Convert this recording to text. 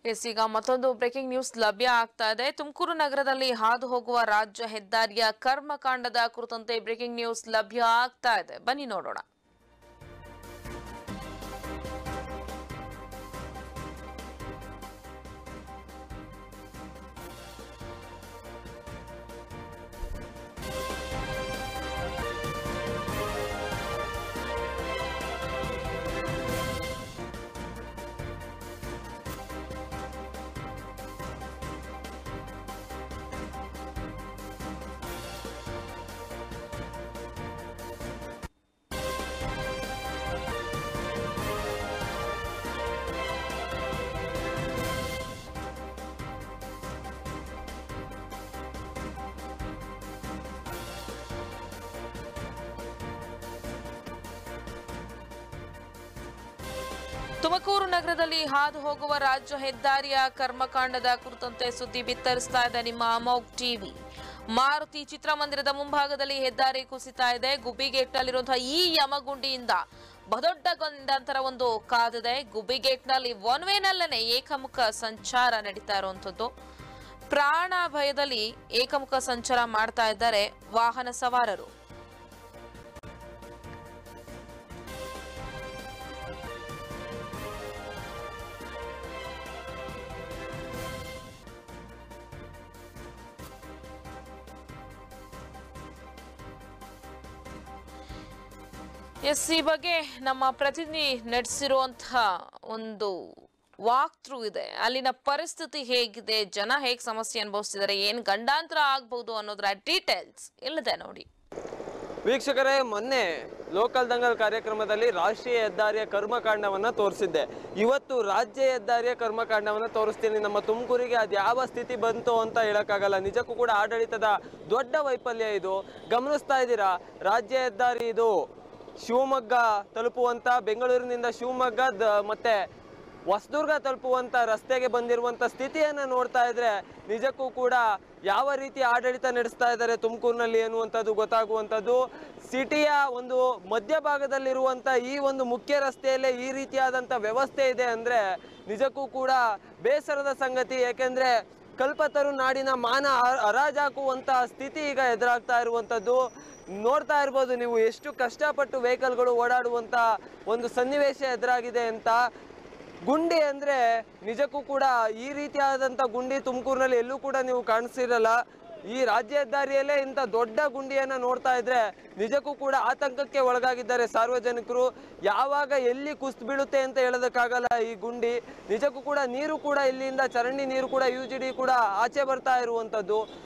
S ಈಗ ಮತ್ತೊಂದು breaking news ಲಭ್ಯ ಆಗ್ತಾ ಇದೆ ತುಮಕೂರು ನಗರದಲ್ಲಿ ಹಾದು ಹೋಗುವ ರಾಜ್ಯ ಹೆದ್ದಾರಿಯ ಕರ್ಮಕಾಂಡದ ಕುರಿತಂತೆ ಬ್ರೇಕಿಂಗ್ ನ್ಯೂಸ್ ಲಭ್ಯ ಆಗ್ತಾ ಇದೆ ಬನ್ನಿ ನೋಡೋಣ ತುಮಕೂರು ನಗರದಲ್ಲಿ ಹಾದು ಹೋಗುವ ರಾಜ್ಯ ಹೆದ್ದಾರಿಯ ಕರ್ಮಕಾಂಡದ ಕುರಿತಂತೆ ಸುದ್ದಿ ಬಿತ್ತರಿಸ್ತಾ ಇದೆ ನಿಮ್ಮ ಅಮೋಗ್ ಟಿವಿ ಮಾರುತಿ ಚಿತ್ರಮಂದಿರದ ಮುಂಭಾಗದಲ್ಲಿ ಹೆದ್ದಾರಿ ಕುಸಿತಾ ಇದೆ ಗುಬ್ಬಿಗೇಟ್ನಲ್ಲಿರುವಂತಹ ಈ ಯಮಗುಂಡಿಯಿಂದ ಬಹುದೊಡ್ಡ ಗಂಡಾಂತರ ಒಂದು ಕಾದಿದೆ ಗುಬ್ಬಿಗೇಟ್ನಲ್ಲಿ ಒನ್ ವೇನಲ್ಲೇ ಏಕಮುಖ ಸಂಚಾರ ನಡೀತಾ ಇರುವಂತದ್ದು ಪ್ರಾಣ ಭಯದಲ್ಲಿ ಏಕಮುಖ ಸಂಚಾರ ಮಾಡ್ತಾ ಇದ್ದಾರೆ ವಾಹನ ಸವಾರರು ಎಸ್ ಈ ಬಗ್ಗೆ ನಮ್ಮ ಪ್ರತಿನಿಧಿ ನಡೆಸಿರುವಂತಹ ಒಂದು ವಾಕ್ ಥ್ರೂ ಇದೆ ಅಲ್ಲಿನ ಪರಿಸ್ಥಿತಿ ಹೇಗಿದೆ ಜನ ಹೇಗೆ ಸಮಸ್ಯೆ ಅನುಭವಿಸ್ತಿದ್ದಾರೆ ಏನ್ ಗಂಡಾಂತರ ಆಗ್ಬಹುದು ಅನ್ನೋದ್ರ ಡೀಟೇಲ್ಸ್ ಇಲ್ಲದೆ ನೋಡಿ ವೀಕ್ಷಕರೇ ಮೊನ್ನೆ ಲೋಕಲ್ ದಂಗಲ್ ಕಾರ್ಯಕ್ರಮದಲ್ಲಿ ರಾಷ್ಟ್ರೀಯ ಹೆದ್ದಾರಿಯ ಕರ್ಮಕಾಂಡವನ್ನ ತೋರಿಸಿದ್ದೆ ಇವತ್ತು ರಾಜ್ಯ ಹೆದ್ದಾರಿಯ ಕರ್ಮಕಾಂಡವನ್ನ ತೋರಿಸ್ತೀನಿ ನಮ್ಮ ತುಮಕೂರಿಗೆ ಅದು ಯಾವ ಸ್ಥಿತಿ ಬಂತು ಅಂತ ಹೇಳಕ್ಕಾಗಲ್ಲ ನಿಜಕ್ಕೂ ಕೂಡ ಆಡಳಿತದ ದೊಡ್ಡ ವೈಫಲ್ಯ ಇದು ಗಮನಿಸ್ತಾ ಇದ್ದೀರಾ ರಾಜ್ಯ ಹೆದ್ದಾರಿ ಇದು ಶಿವಮೊಗ್ಗ ತಲುಪುವಂತ ಬೆಂಗಳೂರಿನಿಂದ ಶಿವಮೊಗ್ಗ ದ- ಮತ್ತೆ ಹೊಸದುರ್ಗ ತಲುಪುವಂತ ರಸ್ತೆಗೆ ಬಂದಿರುವಂತ ಸ್ಥಿತಿಯನ್ನ ನೋಡ್ತಾ ಇದ್ರೆ ನಿಜಕ್ಕೂ ಕೂಡ ಯಾವ ರೀತಿ ಆಡಳಿತ ನಡೆಸ್ತಾ ಇದ್ದಾರೆ ತುಮಕೂರಿನಲ್ಲಿ ಅನ್ನುವಂಥದ್ದು ಗೊತ್ತಾಗುವಂಥದ್ದು ಸಿಟಿಯ ಒಂದು ಮಧ್ಯಭಾಗದಲ್ಲಿರುವಂತ ಈ ಒಂದು ಮುಖ್ಯ ರಸ್ತೆಯಲ್ಲೇ ಈ ರೀತಿಯಾದಂಥ ವ್ಯವಸ್ಥೆ ಇದೆ ಅಂದ್ರೆ ನಿಜಕ್ಕೂ ಕೂಡ ಬೇಸರದ ಸಂಗತಿ ಯಾಕೆಂದ್ರೆ ಕಲ್ಪತರು ನಾಡಿನ ಮಾನ ಹ- ಹರಾಜಾಕುವಂತ ಸ್ಥಿತಿ ಈಗ ಎದುರಾಗ್ತಾ ಇರುವಂಥದ್ದು ನೋಡ್ತಾ ಇರ್ಬೋದು ನೀವು ಎಷ್ಟು ಕಷ್ಟಪಟ್ಟು ವೆಹಿಕಲ್ಗಳು ಓಡಾಡುವಂತ ಒಂದು ಸನ್ನಿವೇಶ ಎದುರಾಗಿದೆ ಅಂತ ಗುಂಡಿ ಅಂದ್ರೆ ನಿಜಕ್ಕೂ ಕೂಡ ಈ ರೀತಿಯಾದಂಥ ಗುಂಡಿ ತುಮಕೂರಿನಲ್ಲಿ ಎಲ್ಲೂ ಕೂಡ ನೀವು ಕಾಣಿಸಿರಲ್ಲ ಈ ರಾಜ್ಯ ಹೆದ್ದಾರಿಯಲ್ಲೇ ಇಂಥ ದೊಡ್ಡ ಗುಂಡಿಯನ್ನ ನೋಡ್ತಾ ಇದ್ರೆ ನಿಜಕ್ಕೂ ಕೂಡ ಆತಂಕಕ್ಕೆ ಒಳಗಾಗಿದ್ದಾರೆ ಸಾರ್ವಜನಿಕರು ಯಾವಾಗ ಎಲ್ಲಿ ಕುಸ್ತು ಬೀಳುತ್ತೆ ಅಂತ ಹೇಳೋದಕ್ಕಾಗಲ್ಲ ಈ ಗುಂಡಿ ನಿಜಕ್ಕೂ ಕೂಡ ನೀರು ಕೂಡ ಇಲ್ಲಿಂದ ಚರಂಡಿ ನೀರು ಕೂಡ ಯು ಜಿ ಡಿ ಕೂಡ ಆಚೆ ಬರ್ತಾ ಇರುವಂಥದ್ದು